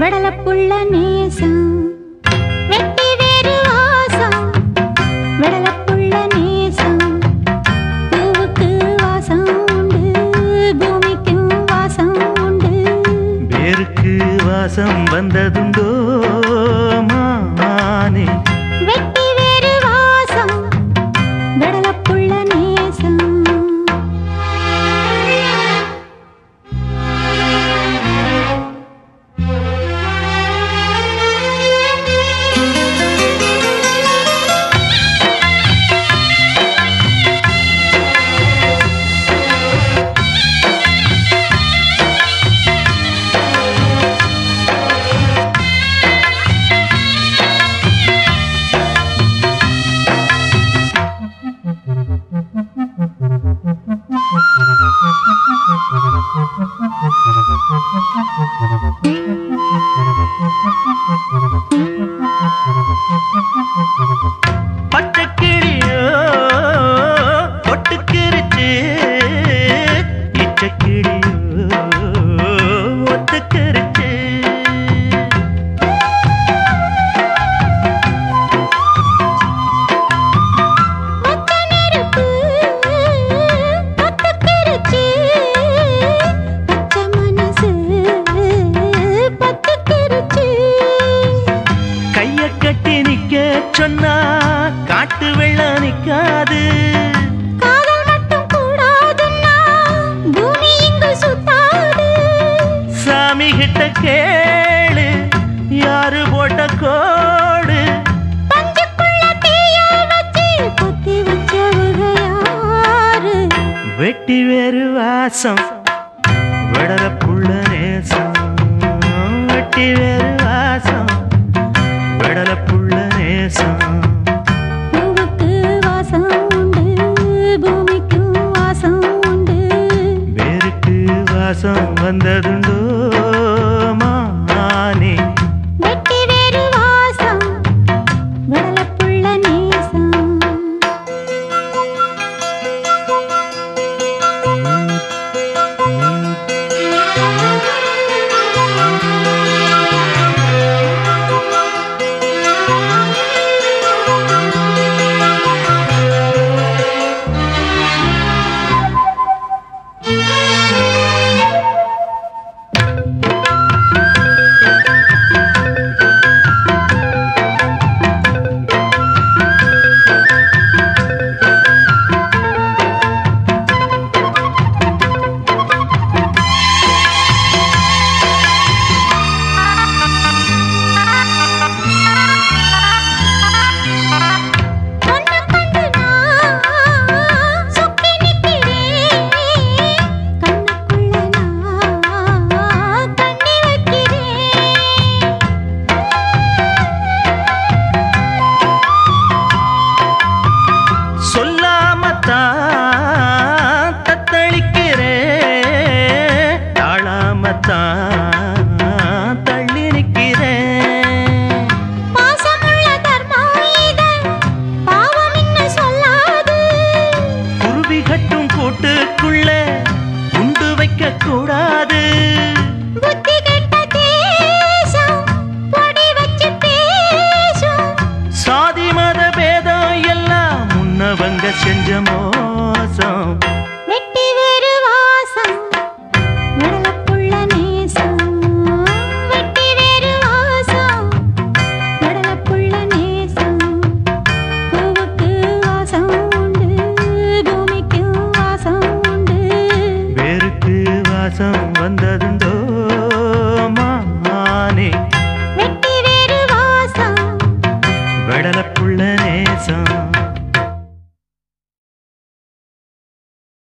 வெடலப்புள்ள நேசம் வெட்டி வேறு வாசம் வெடலப்புள்ள நேசம் பூவுக்கு வாசம் உண்டு பூமிக்கும் வாசம் உண்டு வேருக்கு வாசம் வந்ததுண்டோ மானே வெட்டி வேறு வாசம் வெடலப்புள்ள நேசம் பச்சைக்கிளியோ ஒட்டுக்கிருச்சு இச்சக்கிளியோ ஒத்துக்கிருச்சு மொத்த நெருப்பு பத்துக்கிருச்சு பச்சை மனசு பத்துக்கிருச்சு கைய கட்டி நிக்க சொன்னா காட்டு வெள்ளம் நிக்காது காதல் மட்டும் கூடாதுன்னா பூமி இங்கு சுத்தாது சாமி கிட்ட கேளு யாரு போட்ட கோடு பஞ்சுக்குள்ள தீய வச்சு குத்தி வச்சவங்க யாரு வெட்டி வேறு வாசம் விடல புள்ள நேசம் வெட்டி வேறு வாசம் விடல புள்ள நேசம் பூவுக்கு வாசம் உண்டு பூமிக்கும் வாசம் உண்டு வேருக்கு வாசம் வந்ததுண்டோ மானே வெட்டி வேறு வாசம் வெடலப்புள்ள நேசம் ஒன்ன கண்டு நான் சுக்கி நிக்கிறேன் கண்ணுக்குள்ள நான் கண்ணி வைக்கிறேன் சொல்லாமத்தான் தத்தளிக்கிறேன் தாழாமத்தான் தள்ளி நிற்கிறேன் பாசமுள்ள தர்மம் இது பாவம் என்ன சொல்லாது குருவி கட்டும் கூட்டுக்குள்ள குண்டு வைக்க கூடாது புத்தி கெட்ட தேசம் பொடி வச்சு பேசும் சாதி மத பேதம் எல்லாம் முன்னவங்க செஞ்ச மோசம் வெட்டி வேறு வாசம் வெடலப்புள்ள நேசம் வெட்டி வேறு வாசம் வெடலப்புள்ள நேசம் பூவுக்கு வாசம் உண்டு பூமிக்கு வாசம் உண்டு வேருக்கு வாசம் வந்ததுண்டோ